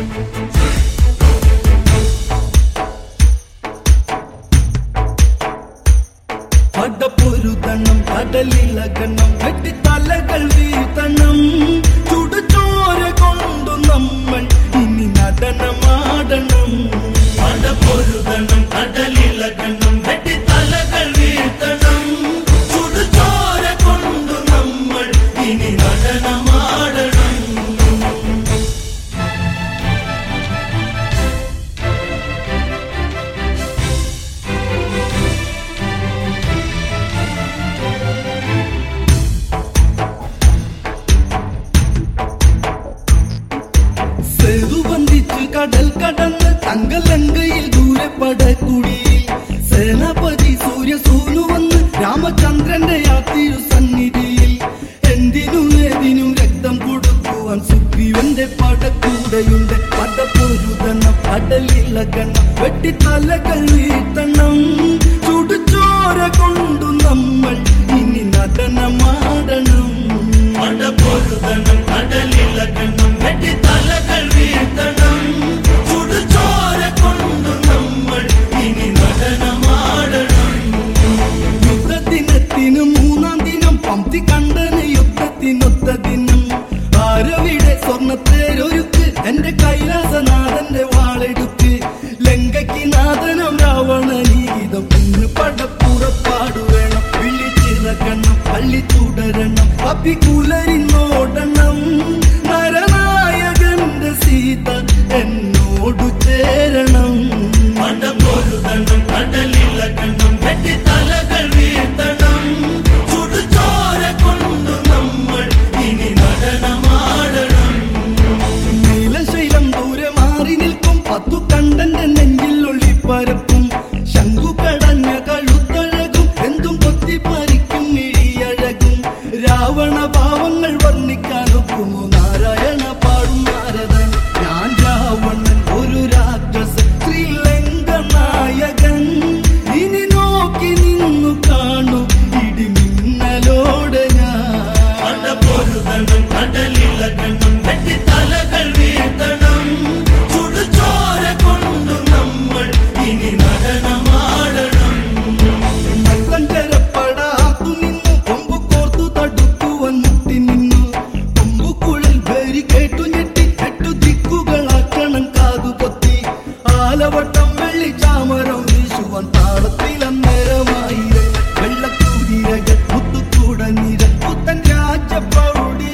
പടപ്പൊരുതണം കടലിളകണം വെട്ടിത്തലകൾ വീഴ്ത്തണം ചുടുചോര കൊണ്ടു നമ്മൾ ഇനി നടനമാടണം പടപ്പൊരുതണം കടലിളകണം വെട്ടിത്തലകൾ വീഴ്ത്തണം ചുടുചോര കൊണ്ടു നമ്മൾ ഇനി നടനമാടണം സേതു ബന്ധിച്ച് കടൽ കടന്ന് തങ്കലങ്കയിൽ ദൂരെ പടക്കുടിയിൽ സേനാപതി സൂര്യ സൂനു വന്ന് രാമചന്ദ്രന്റെ ആ തിരുസന്നിധിയിൽ എന്തിനും ഏതിനും രക്തം കൊടുക്കുവാൻ സുഗ്രീവന്റെ പടക്കൂടെയുണ്ട് പടപ്പൊരുതണം കടലിളകണം വെട്ടിത്തലകൾ വീഴ്ത്തണം ചുടുചോര കൊണ്ടു നമ്മൾ ഇനി നടനമാടണം പടപ്പൊരുതണം കടലിളകണം വെട്ടിത്തലകൾ വീഴ്ത്തണം ചുടുചോര കൊണ്ടു നമ്മൾ ഇനി നടനമാടണം യുദ്ധദിനത്തിന് മൂന്നാം ദിനം പമ്പി കണ്ടന് യുദ്ധത്തിനൊത്ത ദിനം ആരവിടെ സ്വർണത്തേരൊരുക്ക് എന്റെ കൈലാസനാഥന്റെ വാളെടുക്ക് ലങ്കയ്ക്ക് നാഥനം രാവണനീതം ഇന്ന് പടപ്പുറപ്പാടു വേണം വിളിച്ചിറക്കണം പള്ളി തുടരണം അഭികുലരിന്നോടണം നരനായകന്റെ സീത എന്നോടു ചേരണം പടപ്പൊരുതണം കടലിളകണം വെട്ടിത്തലകൾ വീഴ്ത്തണം ചുടുചോര കൊണ്ടു നമ്മൾ ഇനി നടനമാടണം നീലശൈലം ദൂരെ മാറി നിൽക്കും പത്തു കണ്ടന്റെ നെഞ്ചിൽ ഒളിപ്പരക്കും ശംഖു കടഞ്ഞ കഴുത്തഴകും എന്തും കൊത്തിപ്പറിക്കും ഇഴിയഴകും രാവണ ഭാവങ്ങൾ വർണ്ണിക്കാനൊക്കുമോ നാരായണ പാടും നാരദൻ ഞാൻ രാവണൻ ഒരു രാക്ഷസ ശ്രീലങ്ക നായകൻ ഇനി നോക്കി നിന്നു കാണൂ ഇടിമിന്നലോടെ ഞാൻ പൊരുതണം കടലിളകണം വെട്ടിത്തലകൾ വീഴ്ത്തണം ചുടുചോര കൊണ്ടു നമ്മൾ ഇനി നടനമാടണം മത്തഞ്ചരപ്പടാത്തു നിന്നു കൊമ്പു കോർത്തു തടുക്കുവൻ മുട്ടി നിന്നു കൊമ്പുക്കുഴൽ ഭരി കേട്ടു ഞെട്ടി എട്ടു ദിക്കുകളാക്കണം കാതു പൊത്തി ആലവട്ടം വെള്ളി ചാമരം വീശുവൻ താളത്തിൽ അന്നേരമായി വെള്ളക്കുതിരകൾ മുത്തുകൂട നിര പുത്തൻ രാജപൗടി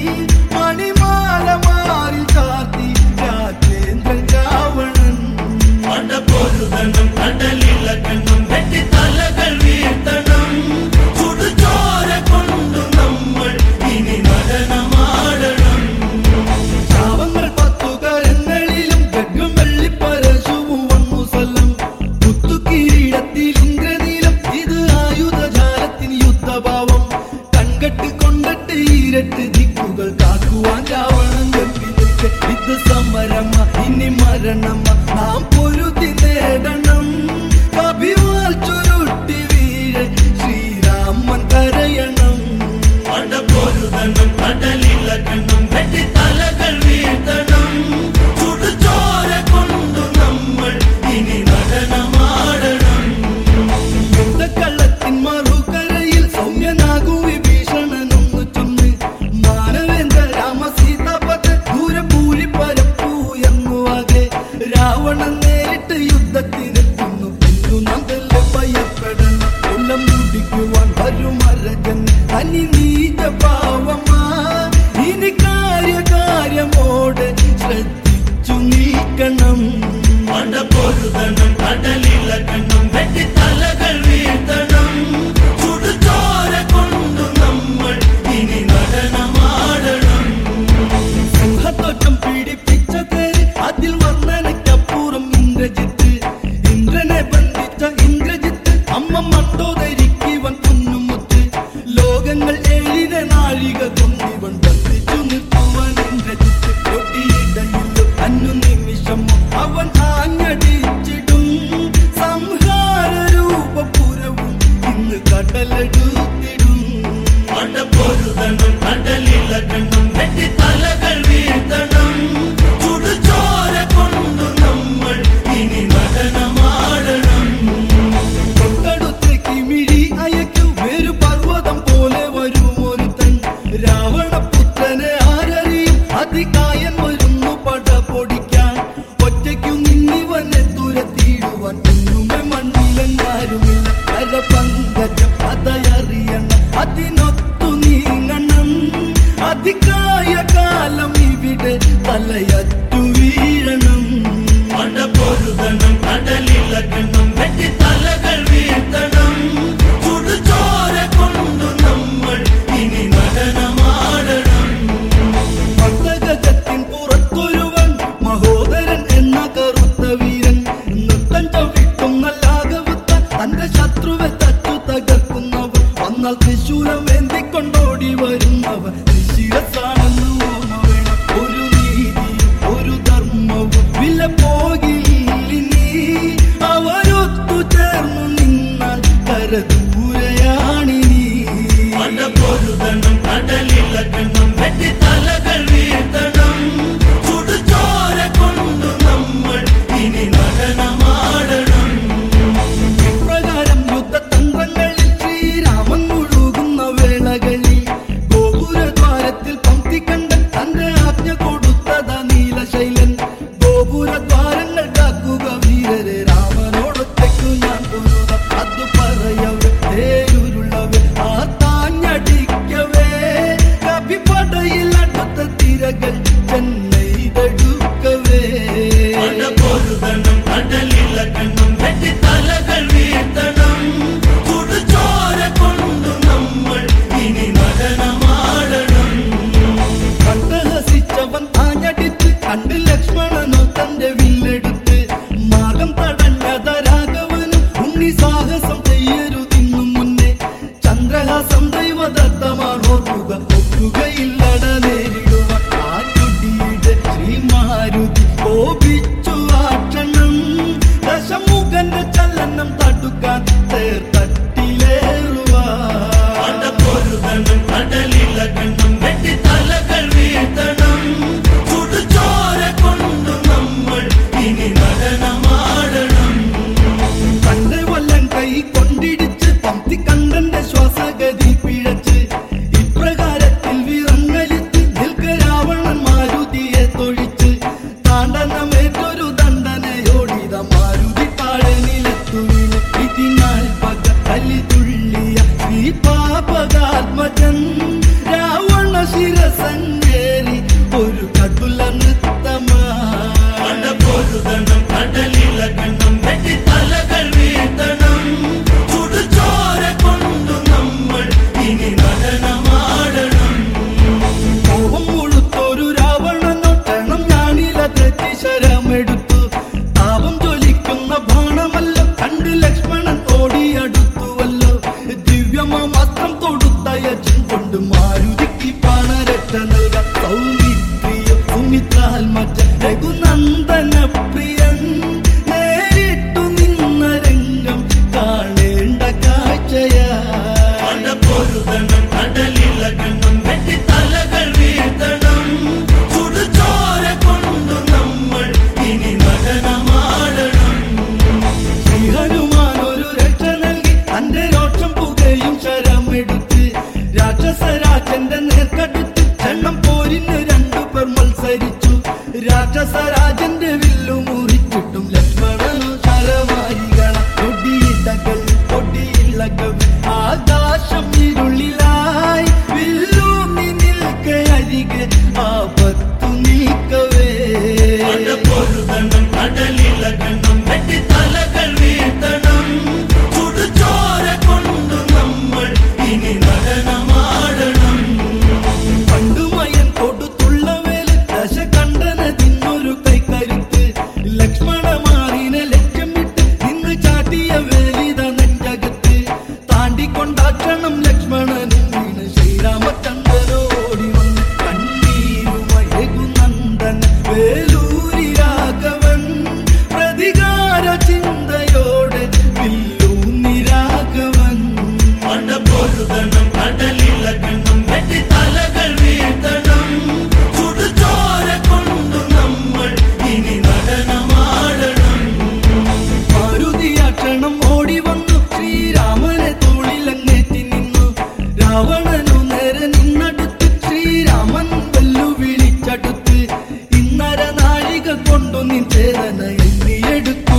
മണിമാല മാറി ചാർത്തി രാജേന്ദ്രൻ രാവണൻ പടപ്പൊരുതണം കടലിളകണം വെട്ടിത്തലകൾ വീഴ്ത്തണം ചുടുചോര കൊണ്ടു നമ്മൾ ഇനി നടനമാടണം ശാപങ്ങൾ പത്തുകരങ്ങളിലും ഗഡ്ഗം വെള്ളിപ്പരശുവും വന്നു സല്ലം കുത്തുകിരീടത്തിൽ ഇന്ദ്രനീലം ഇത് ആയുധജാലത്തിന് യുദ്ധഭാവം കൺകെട്ട് കൊണ്ടിട്ട് ഈരട്ട് ദിക്കുകൾ കാക്കുവാൻ രാവണൻ ഗംഭീരക്ക് ഇത് സമരമ ഇനി മരണമ നാം പൊരുതി നേടണം കവിവാൽ ചുരുട്ടി വീഴ ശ്രീരാമൻ കരയണം പടപ്പൊരുതണം കടലിളകണം വെട്ടിത്തലകൾ വീഴ്ത്തണം ചുടുചോര കൊണ്ടു നമ്മൾ ഇനി നടനമാടണം യുദ്ധക്കള്ളത്തിൻ മറുകരയിൽ സൗമ്യനാകൂ വിഭീഷണനൊന്നു ചൊന്ന് മാനവേന്ദ്ര രാമ സീതാപത ദൂരെ പൂരി പരപ്പൂ എന്നുവാകെ രാവണൻ നേരിട്ട് യുദ്ധത്തിനെത്തുന്നു പിന്നു നന്ദല് ഭയപ്പെടണം കൊല്ലം മുടിക്കുവാൻ വരുമരജൻ തനി നീച്ച പാവമാ ഇനി കാര്യകാര്യമോട് ശ്രദ്ധിച്ചു നീക്കണം പടപ്പൊരുതണം കടലിളകണം വെട്ടിത്തലകൾ വീഴ്ത്തണം ചുടുചോര കൊണ്ടു നമ്മൾ ഇനി നടനമാടണം സിംഹത്വറ്റം പീഡിപ്പിച്ച തേര് അതിൽ വർണ്ണനയ്ക്കപ്പുറം ഇന്ദ്രജിത്ത് ഇന്ദ്രനെ ബന്ധിച്ച ഇന്ദ്രജിത്ത് അമ്മ മണ്ടോദരിക്കുവൻ കുന്നുമുത്ത് ലോകങ്ങൾ ഏഴിനെ നാഴിക കൊണ്ടിവൻ ബന്ധിച്ചു നിർത്തുവാൻ ഇന്ദ്രജിത്ത് ഒട്ടിയിടയില്ലോ അന്നു നിമിഷം അവൻ ആഞ്ഞടിച്ചിടും സംഹാര രൂപപുരവും ഇന്ന് കടലെടുത്തിടും പടപ്പൊരുതണം കടലിളകണം വെട്ടിത്തലകൾ വീഴ്ത്തണം ചുടുചോര ഗോപുരദ്വാരങ്ങൾ കാക്കുക വീരരെ രാമനോടൊറ്റയ്ക്കു ഞാൻ പൊരുത അത് പറയവേ തേരുരുള്ളവേ ആ താഞ്ഞടിക്കവേ കവിപ്പടയിൽ അടുത്ത തിരകൾ ചെന്നൈതെടുക്കവേ പൊരുതണം കടലിളകണം വെട്ടി തലകൾ വീഴ്ത്തണം ചുടുചോര കൊണ്ടു നമ്മൾ ഇനി നടനമാടണം കണ്ടഹസിച്ചവൻ ആഞ്ഞടിച്ച് കണ്ട് ലക്ഷ്മണനോ തന്റെ വില്ലെടുത്ത് മാർഗം തടഞ്ഞത രാഘവനും ഉണ്ണി സാഹസം ചെയ്യരുതിന്നു മുന്നേ ചന്ദ്രഹാസം ദൈവദത്തമാണോർക്കുക ഒക്കുകയില്ലട നേരിടുക ആറ്റുടിയുടെ ശ്രീമാരുതി കോപിച്ചു ആക്ഷണം ദശമുഖന്റെ ചലനം തടുക്കാൻ തേർത്തട്ടിലേറുവാ പൊരുതണം കടലിളകണം വെട്ടി തലകൾ വീഴ്ത്തണം ചുടുചോര കൊണ്ടു നമ്മൾ ഇനി നടനമാടണം തന്റെ വല്ലം കൈ കൊണ്ടിടിച്ച് പമ്പി കണ്ടന്റെ ശ്വാസഗതി പിഴച്ച് ഇപ്രകാരത്തിൽ വിറങ്ങലിച്ച് നിൽക്ക രാവണൻ മാരുതിയെ തൊഴിച്ച് താണ്ടനമേറ്റൊരു ദണ്ഡനയോടിത മാരുതി താഴെ നിലത്തുവിന് ഇതിനാൽ പക കലി തുള്ളിയ ശ്രീ പാപകാത്മജൻ രാവണ ശിരസഞ്ചേരി ഒരു കടുല നൃത്തമാ പൊരുതണം കടലിളകണം വെട്ടി തലകൾ വീഴ്ത്തണം ചുടുചോര കൊണ്ടു നമ്മൾ ഇനി നടനമാടണം കോപം മുഴുത്തൊരു രാവണനൊട്ടണം ഞാനില തെറ്റി ശരമെടുത്തു താപം ജ്വലിക്കുന്ന ബാണമല്ല കണ്ട് ലക്ഷ്മണൻ ഓടിയടുത്തുവല്ലോ ദിവ്യമം അസ്ത്രം തൊടുത്തയച്ചും കൊണ്ട് മാരുതിക്ക് പാണരക്ഷ നൽകാം സൗമിത്രിയ സുമിത്രാൽ മറ്റ രഘുനന്ദന പ്രിയൻ നേരിട്ടു നിന്ന രംഗം കാണേണ്ട കാഴ്ചയാ പൊരുതണം കടലിളകണം വെട്ടി തലകൾ വീഴ്ത്തണം ചുടുചോര കൊണ്ടു നമ്മൾ ഇനി നടനമാടണം ശ്രീ ഹനുമാൻ ഒരു രക്ഷ നൽകി തന്റെ രോക്ഷം പുകയും ശരമെടുത്ത് രാക്ഷസരാജന്റെ നേർക്കടുത്ത് ചെണ്ണം പോരിന് രണ്ടു പേർ മത്സരിച്ചു രാക്ഷസരാജന്റെ വില്ലു മുറിച്ചിട്ടും ലക്ഷ്മണനു ശരമാരികള കൊടിയിടകൾ കൊടിയിളകൾ ആകാശം ഇരുളിലായി വില്ലൂന്നി നിൽക്കെ അരികെ ആപത്തു നീക്കവേ പൊരുതണം കടലിളകണം വെട്ടി തലകൾ വീഴ്ത്തണം ചുടുചോര കൊണ്ടു നമ്മൾ ഇനി നടനമാടണം പണ്ടുമയൻ കൊടുത്തുള്ള വേല് ദശകണ്ഠന തിന്നൊരു കൈക്കരുത്ത് ലക്ഷ്മണമാറിനെ ലക്ഷ്യമിട്ട് നിന്ന് ചാട്ടിയ വേലിത നെഞ്ചകത്ത് താണ്ടിക്കൊണ്ടാക്ഷണം ലക്ഷ്മണനും വീണ് ശ്രീരാമചന്ദ്രനോടി വന്ന് കണ്ണീരുമയകുനന്ദൻ വേലൂരി രാഘവൻ പ്രതികാര ചിന്തയോടെ വില്ലൂന്നി രാഘവൻ പൊരുതണം കടലിളകണം വെട്ടി തലകൾ വീഴ്ത്തണം ചുടുചോര കൊണ്ടു നമ്മൾ ഇനി നടനമാടണം മാരുതിയാക്ഷണം ഓടി വന്നു ശ്രീരാമനെ തോളിലങ്ങേറ്റി നിന്നു രാവണനു നേരെ നിന്നടുത്ത് ശ്രീരാമൻ വെല്ലു വിളിച്ചടുത്ത് ഇന്നര നാഴിക കൊണ്ടു നിൻ ചേതന എണ്ണിയെടുത്തു